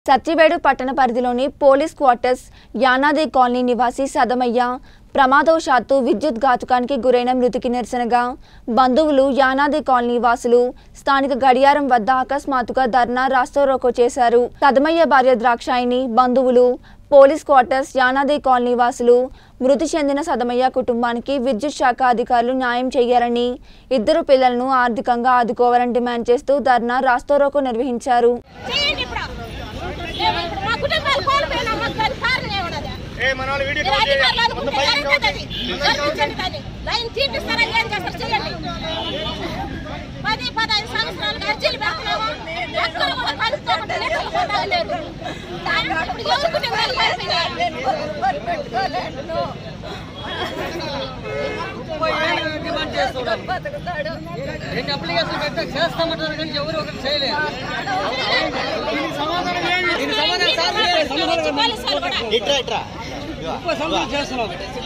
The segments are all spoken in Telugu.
సత్యవేడు పట్టణ పరిధిలోని పోలీస్ క్వార్టర్స్ యానాది కాలనీ నివాసి సదమయ్య ప్రమాదవశాత్తు విద్యుత్ ఘాతుకానికి గురైన మృతికి నిరసనగా బంధువులు యానాది కాలనీ వాసులు స్థానిక గడియారం వద్ద అకస్మాత్తుగా ధర్నా రాస్తారోకో చేశారు సదమయ్య భార్య ద్రాక్షాయిని బంధువులు పోలీస్ క్వార్టర్స్ యానాది కాలనీ వాసులు మృతి చెందిన సదమయ్య కుటుంబానికి విద్యుత్ శాఖ అధికారులు న్యాయం చేయాలని ఇద్దరు పిల్లలను ఆర్థికంగా ఆదుకోవాలని డిమాండ్ చేస్తూ ధర్నా రాస్తారోకో నిర్వహించారు చేయండి ఇప్పుడు మేము ఇప్పుడు మా కుటుంబాలు కోల్పోయినాం మాకు దానికి కారణం ఏమన్నది ఏ మన వాళ్ళు వీడియో మీరు కాల్ చేయాలి అధికారులు మొత్తం అనుకుంటే పైకి జరుగుతుంది అది. జరిపించండి దాన్ని. లైన్ తీపిస్తారా ఏం చేస్తారు చేయండి పది పదహైదు సంవత్సరాలుగా అర్జీలు పెడుతున్నాము ఎక్కడ కూడా కలుసుకోకుండా లెక్కలు పొందలేదు దాన్ని ఇప్పుడు ఎవరు కుటుంబాలు డిమాండ్ చేస్తున్నాం ఎన్ని అప్లికేషన్ పెట్టా చేస్తామంటారు కానీ ఎవరు ఒకరు చేయలేదు దీనికి సమాధానం సార్ మీరే సమాధానం ఇవ్వండి. ముప్పై సంవత్సరాలు చేస్తున్నాం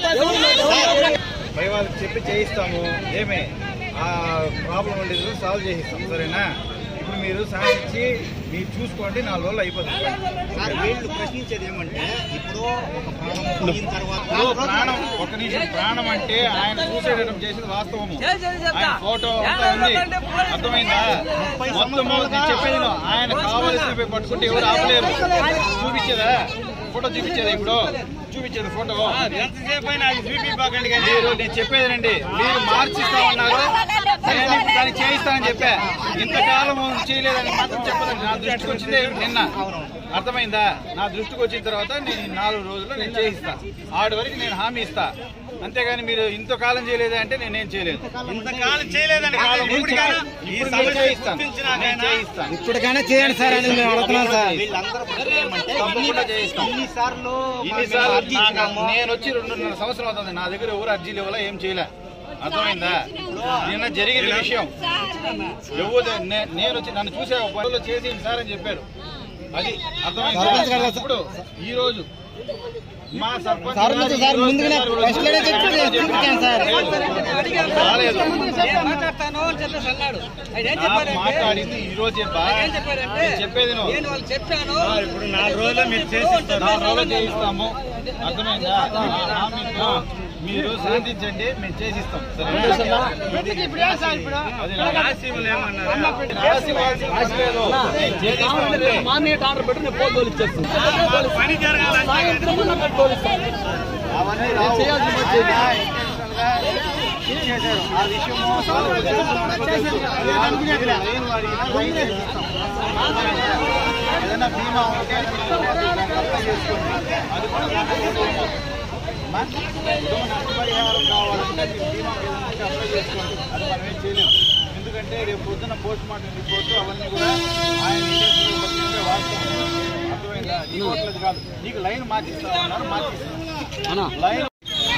పై వాళ్ళకి చెప్పి చేయిస్తాము ఏమే ఆ ప్రాబ్లం ఉండేది సాల్వ్ చేయిస్తాం సరేనా ఇప్పుడు మీరు సాధించి మీరు చూసుకోండి నాలుగు రోజులు అయిపోతుంది సార్ వీళ్ళు ప్రశ్నించేది ఏమంటే ఇప్పుడు ఒక ప్రాణం పోయిన తర్వాత ఇప్పుడు ప్రాణం ఒక నిమిషం ప్రాణం అంటే ఆయన సూసైడ్ చేసింది వాస్తవము చేయి, చేయి, చెప్తా. ఆయన ఫోటో అంతా ఉంది అర్థమైందా మొత్తము నేను చెప్పేది విను. ఆయన కావాల్సినవి పట్టుకుంటే ఎవరు ఆపలేరు చూపించేదా ఫోటో చూపించేదా ఇప్పుడు చూపించేది ఫోటో ఎంతసేపు అయినా అది చూపించకండి మీరు నేను చెప్పేదేనండి మీరు మార్చిస్తామన్నారు నేను ఇప్పుడు దాన్ని చేయిస్తానని చెప్పా ఇంతకాలం చేయలేదని మాత్రం చెప్పదండి నా దృష్టికి వచ్చిందే నిన్న అర్థమైందా నా దృష్టికి వచ్చిన తర్వాత నేను ఈ నాలుగు రోజుల్లో నేను చేయిస్తా ఆడి వరకు నేను హామీ ఇస్తా అంతేగాని మీరు ఇంతకాలం చేయలేదా అంటే నేనేం చేయలేదు ఇంతకాలం చేయలేదని కాదు ఇప్పుడు నేను చేయిస్తాను నేను చేయిస్తాను ఇప్పటికైనా చేయండి సార్ అని మేము అడుగుతున్నాం సార్ వీళ్ళందరూ ప్రశ్న ఏమంటే తప్పకుండా చేయిస్తాం ఇన్నిసార్లు ఇన్నిసార్లు అర్జీ నాకు- ఇచ్చినాము. నేను వచ్చి రెండున్నర సంవత్సరం అవుతుంది నా దగ్గర ఎవరు అర్జీలు ఇవ్వాలా ఏం చేయలే అర్థమైందా నిన్న జరిగిన విషయం ఎవరు నే- నేను వచ్చి నన్ను చూసే పనులు చేసి సార్ అని చెప్పారు అది సర్పంచ్ గారు అర్థమైందా సార్. ఇప్పుడు ఈ రోజు మా సర్పంచ్ సర్పంచ్ గారు సార్ ఈ రోజు ముందుగానే తెల్లారి ఫస్ట్ లోనే రోజు చెప్పి చూపించాను సార్. రాలేదు నేను మాట్లాడతాను అని చెప్పేసి అన్నాడు ఆయన ఏం నాకు చెప్పారంటే మాట్లాడింది ఈ రోజు చెప్పా ఏం చెప్పారంటే నేను చెప్పేది నువ్వు. నేను వాళ్ళు చెప్పాను ఇప్పుడు నాలుగు రోజులు మీరు చేసిస్తారు నాలుగు రోజులు చేయిస్తాము అర్థమైందా హామీ- ఆ, మీరు శాంతించండి మేము చేసిస్తాం సరేనా? అది నా రాశివులు ఏమన్నారా? రాశి వాళ్ళకి రాశి లేదు. నేను చేసిస్తాం అంతే. మార్నింగ్ ఆర్డర్ పెట్టి నేను పోలీసు ఇచ్చేస్తాను పని జరగాలంటే అవన్నీ రావు. ఆయన intentional గా ఇచ్చేశారు. ఆ విషయము సాల్వ్ చేసి అది వాళ్ళకి తెలియదు. నేను అడిగినా లైన్ చేస్తాం. ఏదైనా బీమా ఉంటే దాన్ని అప్లై చేసుకోండి అది కూడా అమ్మా, ఏదో నష్టపరిహారం కావాలంటే మీరు బీమా ఏదైనా ఉంటే అప్లై చేసుకోండి అది మనం ఏం చేయలేము ఎందుకంటే రేపు పొద్దున్న పోస్ట్ మార్టం రిపోర్ట్ అవన్నీ కూడా ఆయన ఇంటెన్షన్ బట్టి వాస్తవం అర్థమైందా నీకు అట్లది కాదు నీకు లైన్ మార్చిస్తామన్నారు మార్చిస్తాం లైన్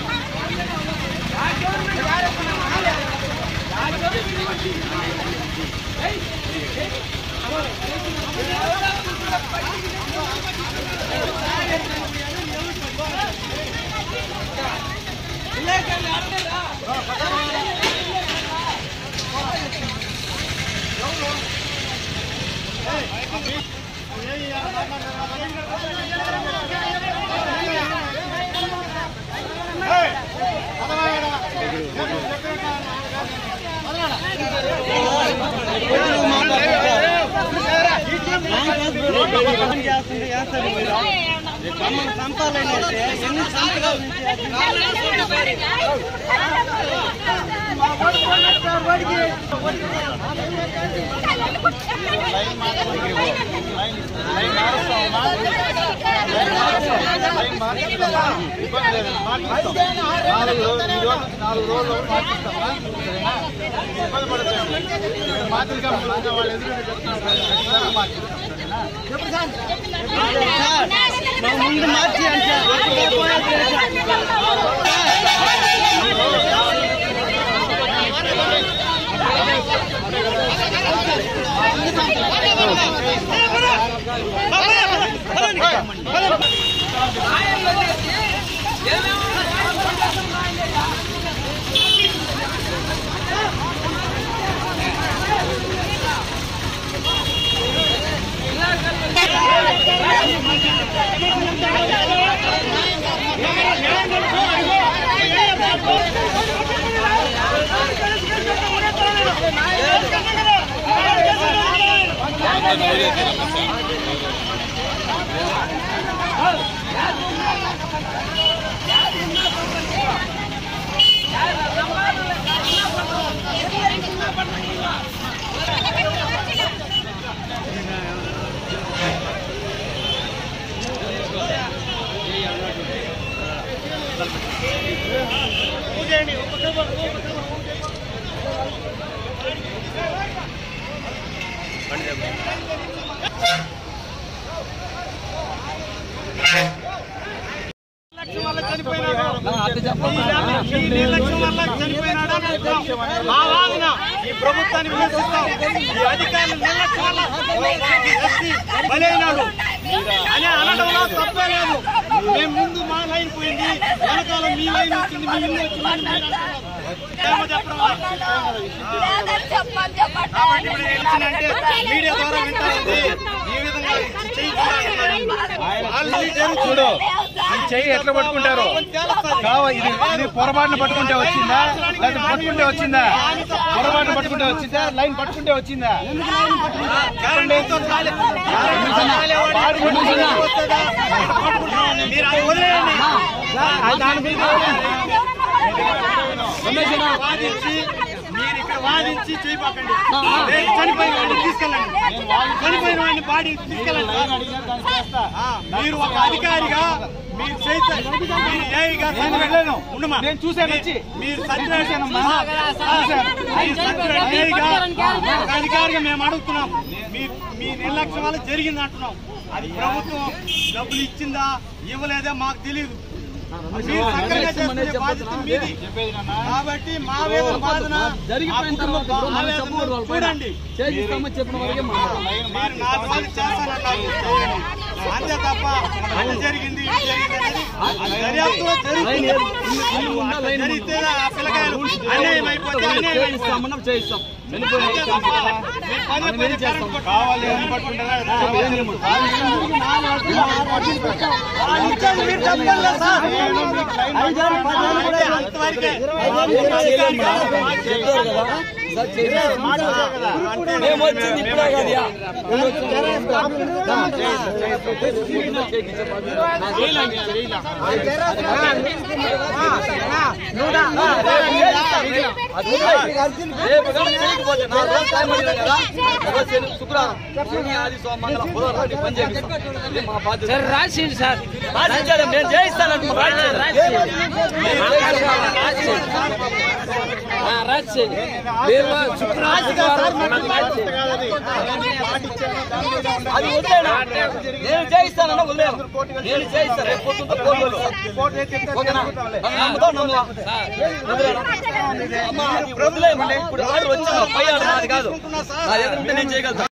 లైన్ మార్చడానికి లైన్ మారుస్తామమ్మా లైన్ మార్చిస్తామా ఇబ్బంది లేదు మార్చిస్తాం నాలుగు రోజులు ఈ రోజు నుంచి నాలుగు రోజులు మార్చిస్తామా సరేనా ఇబ్బంది పడతాము మాదిరిగా ముందుగా వాళ్ళు ఎదురు చెప్తున్నారు ఖచ్చితంగా మార్చిస్తాం సరేనా ముందు మార్చి అంటే ఇలా ఈ నిర్లక్ష్యం వల్ల చనిపోయినాడు అని అంటున్నాం. మా వాదన ఈ ప్రభుత్వాన్ని విమర్శిస్తాం ఈ అధికారుల నిర్లక్ష్యం వల్ల ఈ వ్యక్తి బలైనాడు అని అనడంలో తప్పే లేదు మేము ముందు మా లైన్ పోయింది వెనకాల మీ లైన్ వచ్చింది మీ ఇల్లు వచ్చింది అని మీరు అంటున్నారు. ఏమో చెప్పడం వల్ల. కాబట్టి ఇప్పుడు తెలిసిందంటే మీడియా ద్వారా వింటా ఉంది ఈ విధంగా చేయించారు ఆల్రెడీ జరుగుతుంది. చూడు ఈ చెయ్యి ఎట్లా పట్టుకుంటారు కావ ఇది ఇది పొరపాటున పట్టుకుంటే వచ్చిందా లేకపోతే పట్టుకుంటే వచ్చిందా పొరపాటున పట్టుకుంటే వచ్చిందా లైన్ పట్టుకుంటే వచ్చిందా గ్యారంటీతో కాలే- గ్యారంటీతో కాలేవాడు వాడు పట్టుకుంటున్నా. వస్తుందా? మీరు అది వదిలేయండి. దాని మీద వాదించి మీరు ఇక్కడ వాదించి చేయబాకండి రేపు చనిపోయిన వాడిని తీసుకెళ్ళండి చనిపోయిన వాడిని బాడీ తీసుకెళ్ళండి ఆ, మీరు ఒక అధికారిగా మీరు చేసే మీరు ఏఐగా నేను వెళ్ళాను. ఉండమా నేను చూశాను వచ్చి. మీరు సత్యనారాయణ ఒక అధికారిగా మేము అడుగుతున్నాం మీ మీ నిర్లక్ష్యం వల్ల జరిగింది అంటున్నాం అది ప్రభుత్వం డబ్బులు ఇచ్చిందా ఇవ్వలేదా మాకు తెలియదు మీరు సక్రమంగా చేసుకునే బాధ్యత మీది. కాబట్టి మా వేదన బాధన ఆ కుటుంబం ఆవేదనను చూడండి చేసిస్తామని చెప్పిన వరకే మీరు నా ద్వారా చేస్తానన్నారు చేయండి. అంతే తప్ప అది జరిగింది ఇది జరిగింది అనేది అది దర్యాప్తులో జరుగుతుంది అట్లా జరిగితే ఆ పిల్లకాయలు అన్యాయం అయిపోతే అన్యాయం అయిపోతుంది. చేయిస్తామన్నా చేయిస్తాం అంతే తప్ప మీరు పదే పదే కరెంట్ కొట్టు- కావాలి అని పట్టుకుంటారా అది ఇచ్చేది మీరు తప్పనిలే సార్. అంతే, అంతవరకే. అధికారిగా మేము వచ్చింది ఇప్పుడే కదా రేపు కానీ చేయకపోతే నా రోజు టైం అడిగినా కదా ఈరోజు శని- శుక్రవారం శని ఆది సోమవారం బుధవారం ఈ పని చేపిస్తాం ఇది మా బాధ్యత రాసింది సార్ రాసించాడు నేను చేయిస్తాను అది వదిలేను నేను చేయిస్తానన్నా వదిలేను నేను చేయిస్తాను రేపు పొద్దున్న కోర్టులో ఓకేనా నమ్ముతావు నమ్మువా వదిలేను అమ్మా అది వదిలేయమ్మా ఇప్పుడు ఆర్డర్ వచ్చింది పై ఆర్డర్ నాది కాదు నా ఎదురు నేను చేయగలుగుతాను